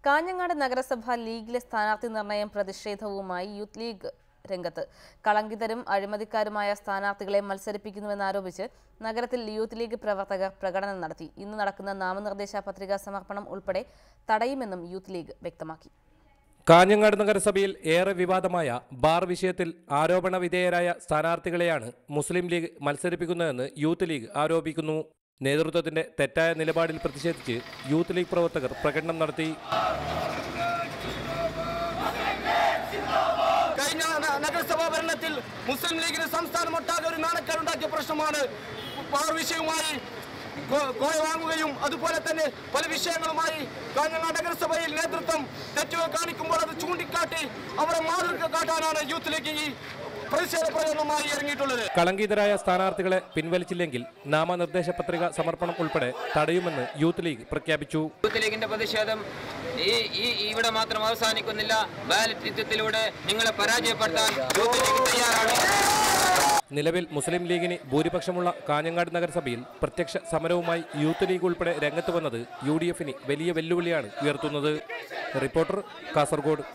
കാഞ്ഞങ്ങാട് നഗരസഭ ലീഗിലെ സ്ഥാനാർത്ഥി നിർണയം പ്രതിഷേധവുമായി യൂത്ത് ലീഗ് രംഗത്ത് കളങ്കിതരും അഴിമതിക്കാരുമായ സ്ഥാനാർത്ഥികളെ മത്സരിപ്പിക്കുന്നുവെന്നാരോപിച്ച് നഗരത്തിൽ യൂത്ത് ലീഗ് പ്രവർത്തകർ പ്രകടനം നടത്തി ഇന്ന് നടക്കുന്ന നാമനിർദ്ദേശ പത്രികാ സമർപ്പണം ഉൾപ്പെടെ തടയുമെന്നും യൂത്ത് ലീഗ് വ്യക്തമാക്കി കാഞ്ഞങ്ങാട് നഗരസഭയിൽ ഏറെ വിവാദമായ ബാർ വിഷയത്തിൽ ആരോപണ വിധേയരായ സ്ഥാനാർത്ഥികളെയാണ് മുസ്ലിം ലീഗ് മത്സരിപ്പിക്കുന്നതെന്ന് യൂത്ത് ലീഗ് ആരോപിക്കുന്നു നേതൃത്വത്തിന്റെ തെറ്റായ നിലപാടിൽ പ്രതിഷേധിച്ച് യൂത്ത് ലീഗ് പ്രവർത്തകർ പ്രകടനം നടത്തി കഴിഞ്ഞ ന- നഗരസഭാ ഭരണത്തിൽ മുസ്ലിം ലീഗിന് സംസ്ഥാനമൊട്ടാകെ ഒരു നാണക്കേടുണ്ടാക്കിയ പ്രശ്നമാണ് പവർ വിഷയവുമായി ഗോ- ഗോയ വാങ്ങുകയും അതുപോലെ തന്നെ പല വിഷയങ്ങളുമായി കാഞ്ഞങ്ങാട് നഗരസഭയിൽ നേതൃത്വം തെറ്റുകൾ കാണിക്കുമ്പോൾ അത് ചൂണ്ടിക്കാട്ടി അവരെ മാതൃക കാട്ടാനാണ് യൂത്ത് ലീഗ് ഈ പ്രതിഷേധ പ്രകടനമായി ഇറങ്ങിയിട്ടുള്ളത് കളങ്കിതരായ സ്ഥാനാർത്ഥികളെ പിൻവലിച്ചില്ലെങ്കിൽ നാമനിർദ്ദേശ പത്രിക സമർപ്പണം ഉൾപ്പെടെ തടയുമെന്ന് യൂത്ത് ലീഗ് പ്രഖ്യാപിച്ചു യൂത്ത് ലീഗിന്റെ പ്രതിഷേധം ഈ ഈ ഇവിടെ മാത്രം അവസാനിക്കുന്നില്ല ബാലറ്റ് യുദ്ധത്തിലൂടെ നിങ്ങളെ പരാജയപ്പെടുത്താൻ യൂത്ത് ലീഗ് തയ്യാറാണ് നിലവിൽ മുസ്ലിം ലീഗിന് ഭൂരിപക്ഷമുള്ള കാഞ്ഞങ്ങാട് നഗരസഭയിൽ പ്രത്യക്ഷ സമരവുമായി യൂത്ത് ലീഗ് ഉൾപ്പെടെ രംഗത്ത് വന്നത് യു ഡി എഫിന് വലിയ വെല്ലുവിളിയാണ് ഉയർത്തുന്നത് റിപ്പോർട്ടർ കാസർഗോഡ്